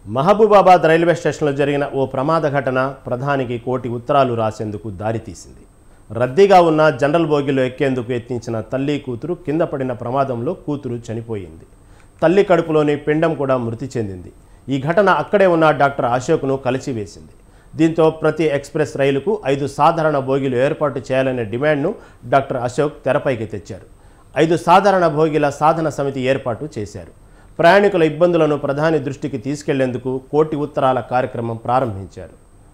Mahabubabad railway స్టేషన్లో జరిగిన ఓ ప్రమాద ఘటన ప్రధానికి కోటి ఉత్తరాలు రాసేందుకు దారితీసింది రద్దీగా ఉన్న జనరల్ బోగిలో ఎక్కేందుకు యత్నించిన తల్లి కూతురు కింద పడిన ప్రమాదంలో కూతురు చనిపోయింది తల్లి కడుపులోని పిండం కూడా మృతి చెందింది ఈ ఘటన అక్కడే ఉన్న డాక్టర్ అశోక్ను కలిసివేసింది దీంతో ప్రతి ఎక్స్ప్రెస్ రైలుకు ఐదు సాధారణ బోగీలు ఏర్పాటు చేయాలనే డిమాండ్ను డాక్టర్ అశోక్ తెరపైకి తెచ్చారు ఐదు సాధారణ భోగిల సాధన సమితి ఏర్పాటు చేశారు ప్రయాణికుల ఇబ్బందులను ప్రధాని దృష్టికి తీసుకెళ్లేందుకు కోటి ఉత్తరాల కార్యక్రమం ప్రారంభించారు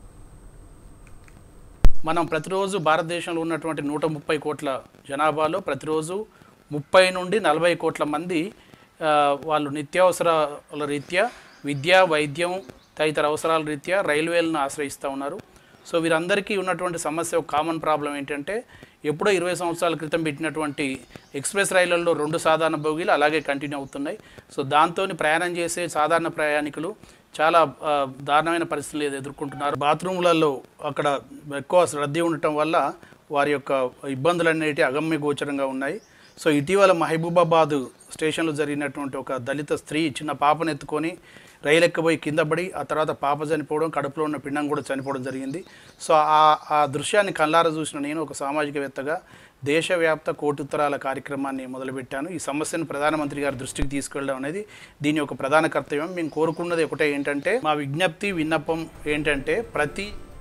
మనం ప్రతిరోజు భారతదేశంలో ఉన్నటువంటి నూట ముప్పై కోట్ల జనాభాలో ప్రతిరోజు ముప్పై నుండి నలభై కోట్ల మంది ఆ, వాళ్ళు నిత్యావసరాల రీత్యా విద్య వైద్యం తదితర అవసరాల రీత్యా రైల్వేలను ఆశ్రయిస్తూ ఉన్నారు సో వీరందరికీ ఉన్నటువంటి సమస్య ఒక కామన్ ప్రాబ్లం ఏంటంటే ఎప్పుడో ఇరవై సంవత్సరాల క్రితం పెట్టినటువంటి ఎక్స్ప్రెస్ రైళ్లలో రెండు సాధారణ బోగీలు అలాగే కంటిన్యూ అవుతున్నాయి సో దాంతో ప్రయాణం చేసే సాధారణ ప్రయాణికులు చాలా ఆ, దారుణమైన పరిస్థితులు ఎదుర్కొంటున్నారు బాత్రూములలో అక్కడ ఎక్కువ రద్దీ ఉండటం వల్ల వారి యొక్క ఇబ్బందులు అనేవి అగమ్య గోచరంగా ఉన్నాయి సో ఇటీవల మహబూబాబాద్ స్టేషన్లో జరిగినటువంటి ఒక దళిత స్త్రీ చిన్న పాపను ఎత్తుకొని రైలు ఎక్కబోయి కింద పడి ఆ తర్వాత పాప చనిపోవడం కడుపులో ఉన్న పిండం కూడా చనిపోవడం జరిగింది సో ఆ ఆ దృశ్యాన్ని కళ్ళారా చూసిన నేను ఒక సామాజికవేత్తగా దేశవ్యాప్త కోటుత్తరాల కార్యక్రమాన్ని మొదలుపెట్టాను ఈ సమస్యను ప్రధానమంత్రి గారి దృష్టికి తీసుకెళ్ళడం అనేది దీని యొక్క ప్రధాన కర్తవ్యం మేము కోరుకున్నది ఒకటే ఏంటంటే మా విజ్ఞప్తి విన్నపం ఏంటంటే ప్రతి